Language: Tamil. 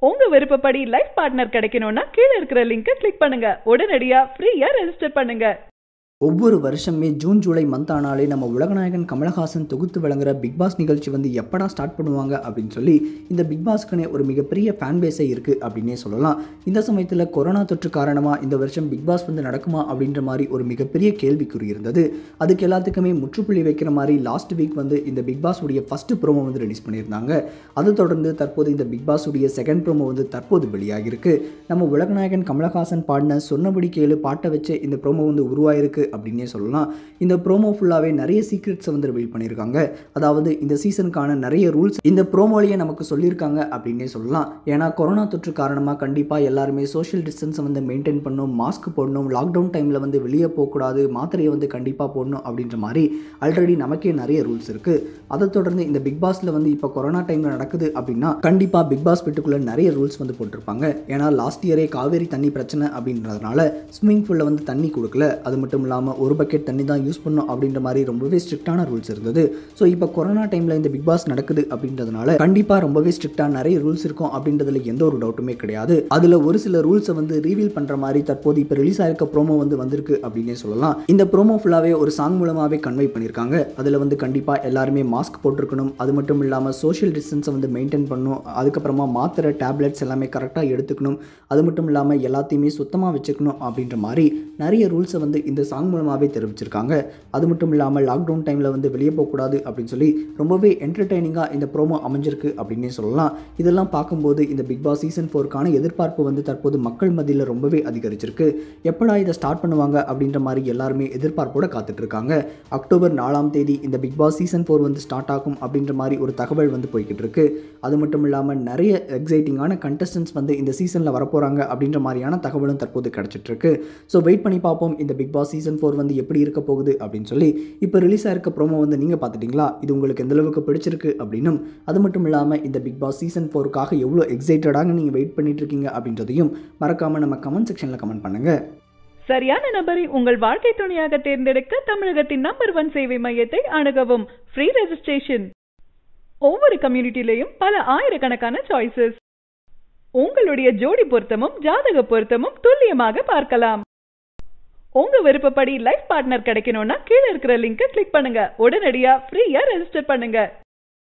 உங்க விருப்பப்படி லைஃப் பார்ட்னர் கிடைக்கணும்னா கீழ இருக்கிற லிங்கை கிளிக் பண்ணுங்க உடனடியா ஃப்ரீயா ரெஜிஸ்டர் பண்ணுங்க ஒவ்வொரு வருஷமே ஜூன் ஜூலை மந்த் ஆனாலே நம்ம உலகநாயகன் கமலஹாசன் தொகுத்து வழங்குற பிக் பாஸ் நிகழ்ச்சி வந்து எப்படா ஸ்டார்ட் பண்ணுவாங்க அப்படின்னு சொல்லி இந்த பிக் பாஸ்க்குனே ஒரு மிகப்பெரிய ஃபேன் பேஸே இருக்குது அப்படின்னே சொல்லலாம் இந்த சமயத்தில் கொரோனா தொற்று காரணமாக இந்த வருஷம் பிக் பாஸ் வந்து நடக்குமா அப்படின்ற மாதிரி ஒரு மிகப்பெரிய கேள்விக்குறி இருந்தது அதுக்கு எல்லாத்துக்குமே முற்றுப்புள்ளி வைக்கிற மாதிரி லாஸ்ட் வீக் வந்து இந்த பிக் பாஸ் உடைய ஃபஸ்ட்டு ப்ரோமோ வந்து ரிலீஸ் பண்ணியிருந்தாங்க அதை தொடர்ந்து தற்போது இந்த பிக் பாஸ் உடைய செகண்ட் ப்ரோமோ வந்து தற்போது வெளியாகிருக்கு நம்ம உலகநாயகன் கமலஹாசன் பாடின சொன்னபடி கேளு பாட்டை வச்சு இந்த ப்ரோமோ வந்து உருவாயிருக்கு அப்படின்னே சொல்லலாம் இந்த ப்ரோமோ ஃபுல்லாகவே நிறைய சீக்ரெட்ஸை வந்து ரிவீல் பண்ணியிருக்காங்க அதாவது இந்த சீசனுக்கான நிறைய ரூல்ஸ் இந்த ப்ரோமோலேயே நமக்கு சொல்லியிருக்காங்க அப்படின்னே சொல்லலாம் ஏன்னா கொரோனா தொற்று காரணமாக கண்டிப்பாக எல்லாருமே சோஷியல் டிஸ்டன்ஸை வந்து மெயின்டைன் பண்ணணும் மாஸ்க் போடணும் லாக்டவுன் டைமில் வந்து வெளியே போகக்கூடாது மாத்திரையை வந்து கண்டிப்பாக போடணும் அப்படின்ற மாதிரி ஆல்ரெடி நமக்கே நிறைய ரூல்ஸ் இருக்குது அதை தொடர்ந்து இந்த பிக் பாஸில் வந்து இப்போ கொரோனா டைமில் நடக்குது அப்படின்னா கண்டிப்பாக பிக் பாஸ் வீட்டுக்குள்ளே நிறைய ரூல்ஸ் வந்து போட்டிருப்பாங்க ஏன்னா லாஸ்ட் இயரே காவேரி தண்ணி பிரச்சனை அப்படின்றதுனால ஸ்விம்மிங் பூலில் வந்து தண்ணி கொடுக்கல அது மட்டும் இல்லாமல் ஒரு பக்கெட் தண்ணி தான் யூஸ் பண்ணணும் அப்படின்ற மாதிரி ரொம்பவே ஸ்ட்ரிக்டான ரூல்ஸ் இருந்தது ஸோ இப்போ கொரோனா டைமில் இந்த பிக் பாஸ் நடக்குது அப்படின்றதுனால கண்டிப்பாக ரொம்பவே ஸ்ட்ரிக்டாக நிறைய ரூல்ஸ் இருக்கும் அப்படின்றதுல எந்த ஒரு டவுட்டுமே கிடையாது அதில் ஒரு சில ரூல்ஸை வந்து ரீவீல் பண்ணுற மாதிரி தற்போது இப்போ ரிலீஸ் ஆயிருக்க ப்ரோமோ வந்து வந்திருக்கு அப்படின்னே சொல்லலாம் இந்த ப்ரோமோ ஃபுல்லாகவே ஒரு சாங் மூலமாகவே கன்வே பண்ணியிருக்காங்க அதில் வந்து கண்டிப்பாக எல்லாருமே மாஸ்க் போட்டிருக்கணும் அது மட்டும் இல்லாமல் சோஷியல் டிஸ்டன்ஸை வந்து மெயின்டைன் பண்ணணும் அதுக்கப்புறமா மாத்திரை டேப்லெட்ஸ் எல்லாமே கரெக்டாக எடுத்துக்கணும் அது மட்டும் இல்லாமல் எல்லாத்தையுமே சுத்தமாக வச்சுக்கணும் அப்படின்ற மாதிரி நிறைய ரூல்ஸை வந்து இந்த சாங் மூலமாகவே தெரிவிச்சிருக்காங்க அது மட்டும் இல்லாமல் லாக்டவுன் டைமில் வந்து வெளியே போகக்கூடாது அப்படின்னு சொல்லி ரொம்பவே என்டர்டெய்னிங்காக இந்த ப்ரோமோ அமைஞ்சிருக்கு அப்படின்னே சொல்லலாம் இதெல்லாம் பார்க்கும்போது இந்த பிக் பாஸ் சீசன் ஃபோருக்கான எதிர்பார்ப்பு வந்து தற்போது மக்கள் மத்தியில் ரொம்பவே அதிகரிச்சிருக்கு எப்படா இதை ஸ்டார்ட் பண்ணுவாங்க அப்படின்ற மாதிரி எல்லாருமே எதிர்பார்ப்போட காத்துட்டு இருக்காங்க அக்டோபர் நாலாம் தேதி இந்த பிக் பாஸ் சீசன் ஃபோர் வந்து ஸ்டார்ட் ஆகும் அப்படின்ற மாதிரி ஒரு தகவல் வந்து போய்கிட்டு இருக்கு அது மட்டும் இல்லாமல் நிறைய எக்ஸைட்டிங்கான கண்டஸ்டன்ஸ் வந்து இந்த சீசனில் வரப்போகிறாங்க அப்படின்ற மாதிரியான தகவலும் தற்போது கிடச்சிட்டு இருக்கு ஸோ வெயிட் பண்ணி பார்ப்போம் இந்த பிக் பாஸ் சீசன் ஃபோர் வந்து எப்படி இருக்க போகுது அப்படின்னு சொல்லி இப்போ ரிலீஸ் ஆயிருக்க ப்ரோமோ வந்து நீங்கள் பார்த்துட்டிங்களா இது உங்களுக்கு எந்த அளவுக்கு பிடிச்சிருக்கு அப்படின்னும் அது மட்டும் இல்லாமல் இந்த பிக் பாஸ் சீசன் ஃபோருக்காக எவ்வளோ எக்ஸைட்டடாக நீங்கள் வெயிட் பண்ணிட்டு இருக்கீங்க அப்படின்றதையும் மறக்காமல் நம்ம கமெண்ட் செக்ஷனில் கமெண்ட் பண்ணுங்கள் சரியான நபரை உங்கள் வாழ்க்கை துணையாக தேர்ந்தெடுக்க தமிழகத்தின் நம்பர் ஒன் சேவை மையத்தை அணுகவும் ஃப்ரீ ரெஜிஸ்ட்ரேஷன் ஒவ்வொரு கம்யூனிட்டிலையும் பல ஆயிரக்கணக்கான சாய்ஸஸ் உங்களுடைய ஜோடி பொருத்தமும் ஜாதக பொருத்தமும் துல்லியமாக பார்க்கலாம் உங்க விருப்பப்படி லைஃப் பார்ட்னர் கிடைக்கணும்னா கீழ இருக்கிற லிங்கை கிளிக் பண்ணுங்க உடனடியா ஃப்ரீயா ரெஜிஸ்டர் பண்ணுங்க